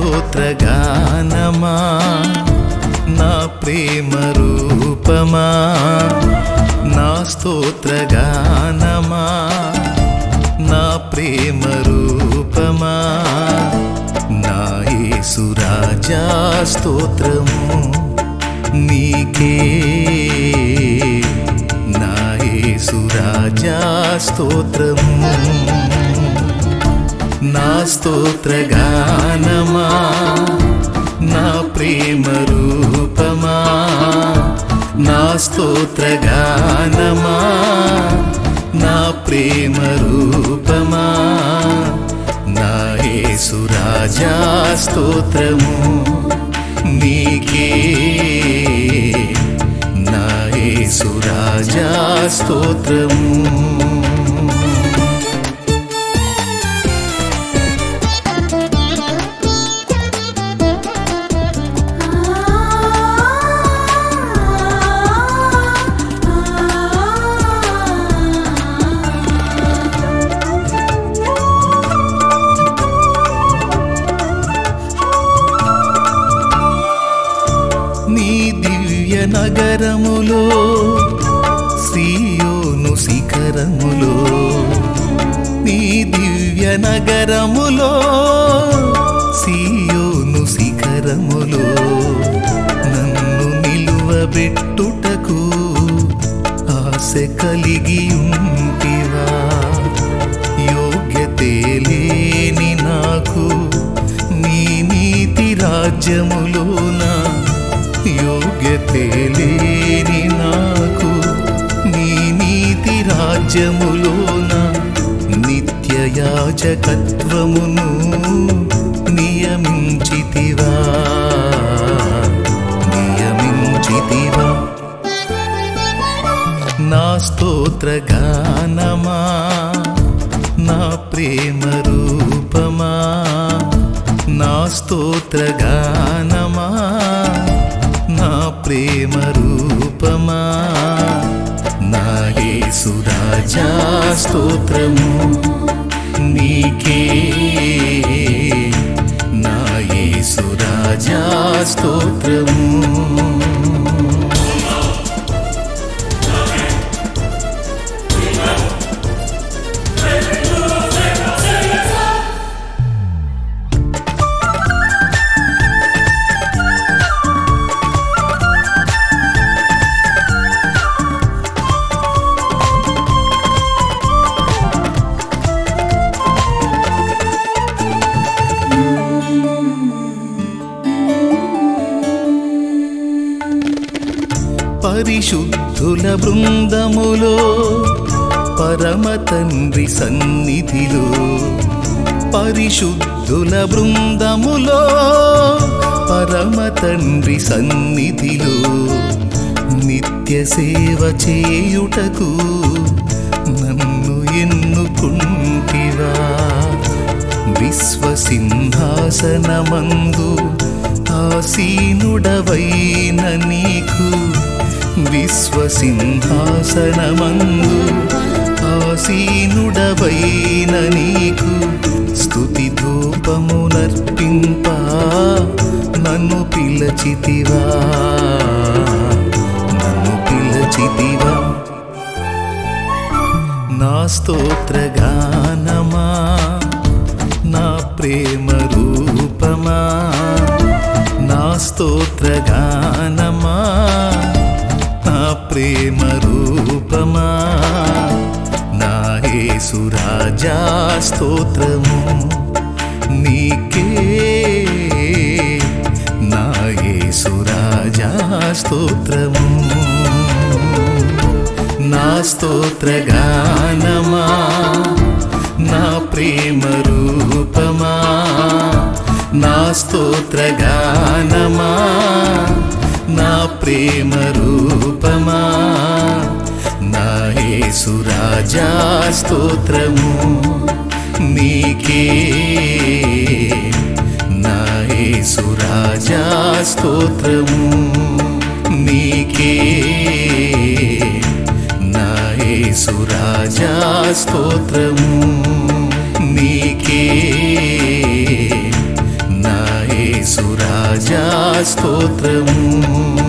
స్తోత్రగానమా నా ప్రేమ రూపమా నా స్తోత్రగానమా నా ప్రేమ రూపమా నా యేసురాజా స్తోత్రము నీకే నా యేసురాజా స్తోత్రము నా స్తోత్రగానమా నా ప్రేమ రూపమా నా స్తోత్రగానమా నా ప్రేమ రూపమా నా యేసురాజా స్తోత్రము నీకే నా యేసురాజా స్తోత్రము నీ దివ్య నగరములో సియోను శిఖరములో నీ దివ్య నగరములో సియోను శిఖరములో నన్ను నిలువబెట్టుటకు ఆశ కలిగి ఉంటివా యోగ్యతే లేని నాకు నీ నీతి రాజ్యములోన యోగ్యతే లేని నాకు నీ నీతి రాజ్యములోన నిత్య యాజకత్వమును నియమించితివా నియమించితివా నా స్తోత్రగానమా నా ప్రేమ రూపమా నా స్తోత్రగానమా నా ప్రేమ రూపమా నా యేసురాజా స్తోత్రము నీకే నా యేసురాజా స్తోత్రము పరిశుద్ధుల బృందములో పరమ తండ్రి సన్నిధిలో పరిశుద్ధుల బృందములో పరమ తండ్రి సన్నిధిలో నిత్య సేవ చేయుటకు నన్ను ఎన్నుకుంటివా విశ్వసింహాసనమందు ఆసీనుడవైన నీకు విశ్వసింహాసనమందు ఆసీనుడవైన నీకు స్తుతి ధూపమునర్పింప నన్ను పిలచితివా నన్ను పిలచితివా నా స్తోత్రగానమా నా ప్రేమ రూపమా నా స్తోత్రగానమా నా ప్రేమ రూపమా నా యేసురాజా స్తోత్రము నీకే నా యేసురాజా స్తోత్రము నా స్తోత్రగానమా నా ప్రేమ రూపమా నా స్తోత్రగానమా నా ప్రేమ రూపమా నా యేసురాజా స్తోత్రము నీకే నా యేసురాజా స్తోత్రము నీకే నా యేసురాజా స్తోత్రము నీకే నా రాజా స్తోత్రము